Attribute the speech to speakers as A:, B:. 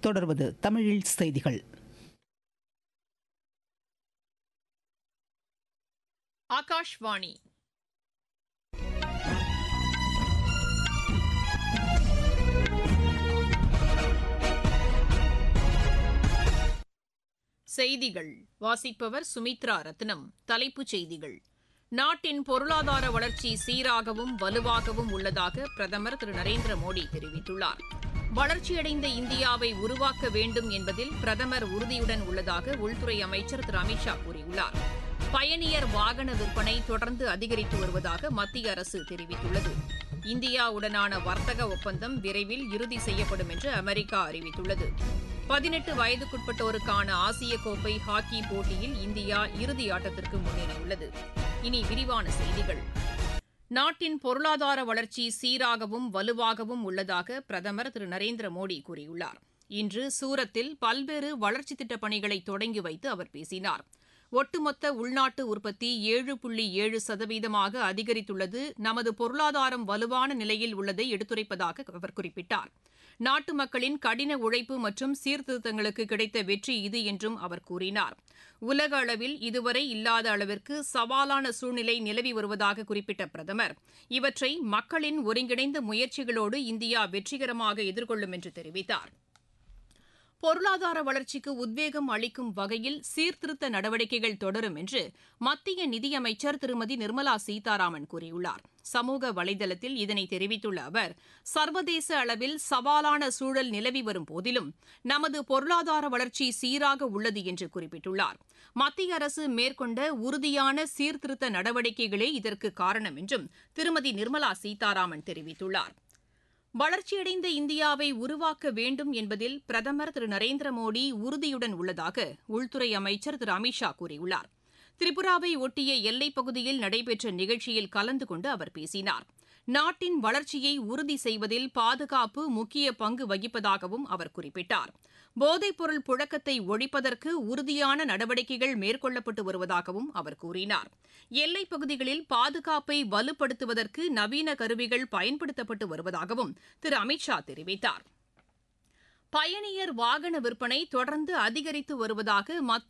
A: தொடர்வது தமிழில் செய்திகள்
B: ஆகாஷ்வாணி செய்திகள் வாசிப்பவர் சுமித்ரா ரத்னம் தலைப்புச் செய்திகள் நாட்டின் பொருளாதார வளர்ச்சி சீராகவும் வலுவாகவும் உள்ளதாக பிரதமர் திரு நரேந்திர மோடி தெரிவித்துள்ளார் வளர்ச்சியடைந்த இந்தியாவை உருவாக்க வேண்டும் என்பதில் பிரதமர் உறுதியுடன் உள்ளதாக உள்துறை அமைச்சர் திரு அமித்ஷா கூறியுள்ளார் பயணியர் வாகன விற்பனை தொடர்ந்து அதிகரித்து வருவதாக மத்திய அரசு தெரிவித்துள்ளது இந்தியாவுடனான வர்த்தக ஒப்பந்தம் விரைவில் இறுதி செய்யப்படும் என்று அமெரிக்கா அறிவித்துள்ளது பதினெட்டு வயதுக்குட்பட்டோருக்கான ஆசிய கோப்பை ஹாக்கி போட்டியில் இந்தியா இறுதி ஆட்டத்திற்கு முன்னேறியுள்ளது இனி விரிவான செய்திகள் நாட்டின் பொருளாதார வளர்ச்சி சீராகவும் வலுவாகவும் உள்ளதாக பிரதமர் திரு நரேந்திர மோடி கூறியுள்ளார் இன்று சூரத்தில் பல்வேறு வளர்ச்சித் திட்டப் பணிகளை தொடங்கி வைத்து அவர் பேசினார் ஒட்டுமொத்த உள்நாட்டு உற்பத்தி ஏழு புள்ளி ஏழு சதவீதமாக அதிகரித்துள்ளது நமது பொருளாதாரம் வலுவான நிலையில் உள்ளதை எடுத்துரைப்பதாக அவர் குறிப்பிட்டார் நாட்டு மக்களின் கடின உழைப்பு மற்றும் சீர்திருத்தங்களுக்கு கிடைத்த வெற்றி இது என்றும் அவர் கூறினார் உலக அளவில் இதுவரை இல்லாத அளவிற்கு சவாலான சூழ்நிலை நிலவி வருவதாக குறிப்பிட்ட பிரதமர் இவற்றை மக்களின் ஒருங்கிணைந்த முயற்சிகளோடு இந்தியா வெற்றிகரமாக எதிர்கொள்ளும் என்று தெரிவித்தார் பொருளாதார வளர்ச்சிக்கு உத்வேகம் அளிக்கும் வகையில் சீர்திருத்த நடவடிக்கைகள் தொடரும் என்று மத்திய நிதியமைச்சர் திருமதி நிர்மலா சீதாராமன் கூறியுள்ளார் சமூக வலைதளத்தில் இதனை தெரிவித்துள்ள அவர் சர்வதேச அளவில் சவாலான சூழல் நிலவி வரும் போதிலும் நமது பொருளாதார வளர்ச்சி சீராக உள்ளது என்று குறிப்பிட்டுள்ளார் மத்திய அரசு மேற்கொண்ட உறுதியான சீர்திருத்த நடவடிக்கைகளே இதற்கு காரணம் என்றும் திருமதி நிர்மலா சீதாராமன் தெரிவித்துள்ளார் வளர்ச்சியடைந்த இந்தியாவை உருவாக்க வேண்டும் என்பதில் பிரதமர் திரு நரேந்திர மோடி உறுதியுடன் உள்ளதாக உள்துறை அமைச்சர் திரு அமித்ஷா கூறியுள்ளார் திரிபுராவை ஒட்டிய எல்லைப் பகுதியில் நடைபெற்ற நிகழ்ச்சியில் கலந்து கொண்டு அவர் பேசினார் நாட்டின் வளர்ச்சியை உறுதி செய்வதில் பாதுகாப்பு முக்கிய பங்கு வகிப்பதாகவும் அவர் குறிப்பிட்டார் போதைப்பொருள் புழக்கத்தை ஒழிப்பதற்கு உறுதியான நடவடிக்கைகள் மேற்கொள்ளப்பட்டு வருவதாகவும் அவர் கூறினார் எல்லைப் பகுதிகளில் பாதுகாப்பை வலுப்படுத்துவதற்கு நவீன கருவிகள் பயன்படுத்தப்பட்டு வருவதாகவும் திரு அமித்ஷா தெரிவித்தார் பயணியர் வாகன விற்பனை தொடர்ந்து அதிகரித்து வருவதாக மத்திய